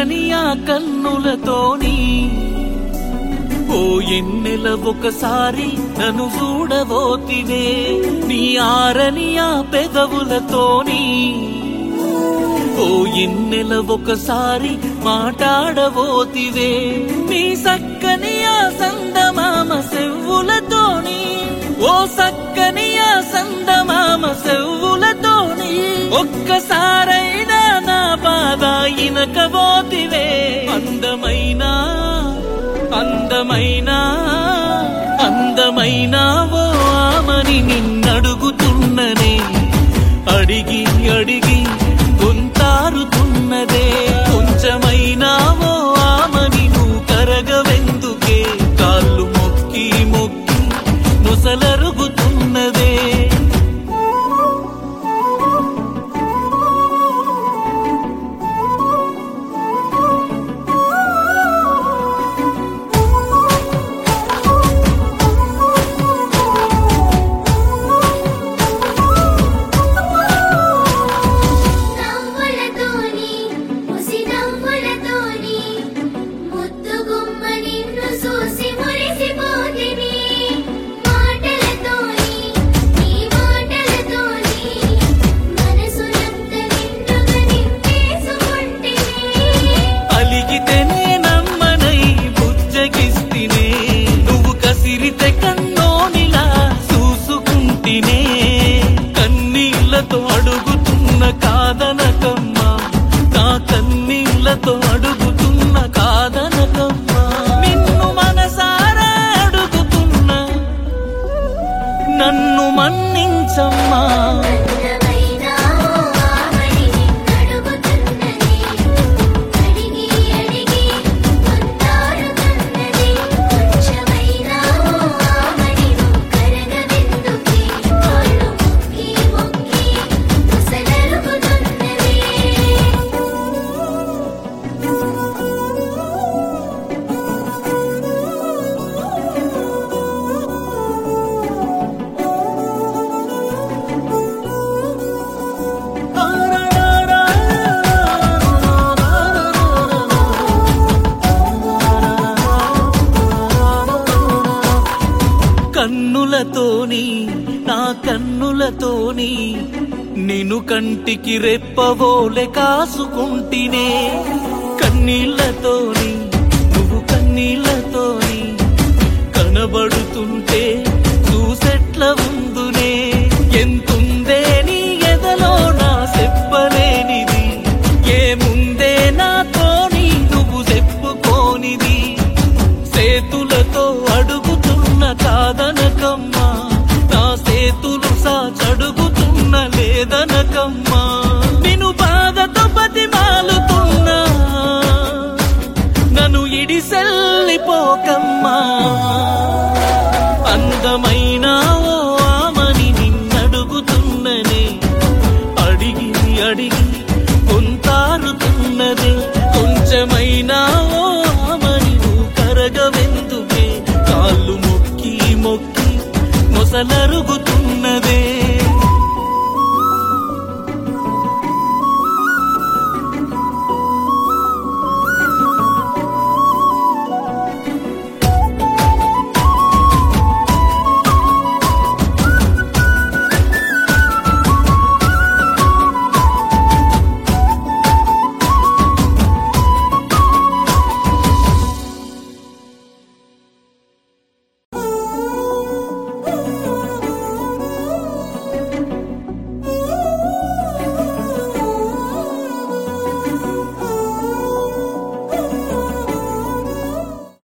చక్కని ఆ కన్నులతోని ఓ ఎన్నెల ఒకసారి నన్ను చూడబోతివే నీ ఆరని ఆ పెదవులతోని ఓ ఎన్నెల ఒకసారి మాట్లాడబోతివే నీ సక్కని ఆ సందమామ సెవ్వులతోని ఓ సక్కని ఆ సందమామ సెవ్వులతోని ఒక్కసారైనా నా బాధ ఇనకబోతివే అందమైనా అందమైన అందమైన ఓ ఆమని నిన్నడుగుతున్ననే అడిగి అడిగి గొంతారుతున్నదే కొంచెమైనా ఓ ఆమని నువ్వు కరగవెందుకే కాళ్ళు మొక్కి మొక్కి నొసలరుగుతున్నదే నవ్వులతోని ముసి నవ్వులతోని ముద్దుగుమ్మ నిన్ను చూసి మురిసిపోతిని మాటలతోని నీ మాటలతోని మనసునంత నిండుగా నింపేసుకుంటిని అలిగితే నమ్మనై బుజ్జగిస్తినే నువ్వు కసిరితే కన్నోనిలా చూసుకుంటినే కన్నీళ్లతో అడుగుతున్న కాదనకమ్మా నా కన్నీళ్లతో అడుగుతున్న కాదనకమ్మా నిన్ను మనసారా అడుగుతున్నా నన్ను మన్నించమ్మా అందమైన ఆమని నిన్నడుగుతున్నది అడిగి అడిగి కొంతారుతున్నది కొంచెమైన ఆమని నువ్వు కరగవెందుకే కాళ్ళు మొక్కి మొక్కి ముసలరుగుతున్నది కన్నులతోని నా కన్నులతోని నిన్ను కంటికి రెప్పవోలె కాసుకుంటినే కన్నీళ్లతోని నువ్వు కన్నీళ్లతోని కనబడుతుంటే చూసెట్ల ఉందునే ఎంతుందే నీ ఎదలో నా చెప్పలేనిది ఏముందే నాతోని నువ్వు చెప్పుకోనిది సేతులతో అడుగుతున్న కాదనకమ్మా నా సేతులు సాచడుగుతున్న లేదనకమ్మా నిన్ను బాధతో బతిమాలుతున్నా నన్ను ఇడిసెల్లిపోకమ్మా అందమైన ఓ ఆమని నిన్నడుగుతున్ననే అడిగి అడిగి కొంతారుతున్నదే కొంచెమైనా ఓ ఆమని నువ్వు కరగవెందుకే కాళ్ళు మొక్కి మొక్కి మొసలరుగు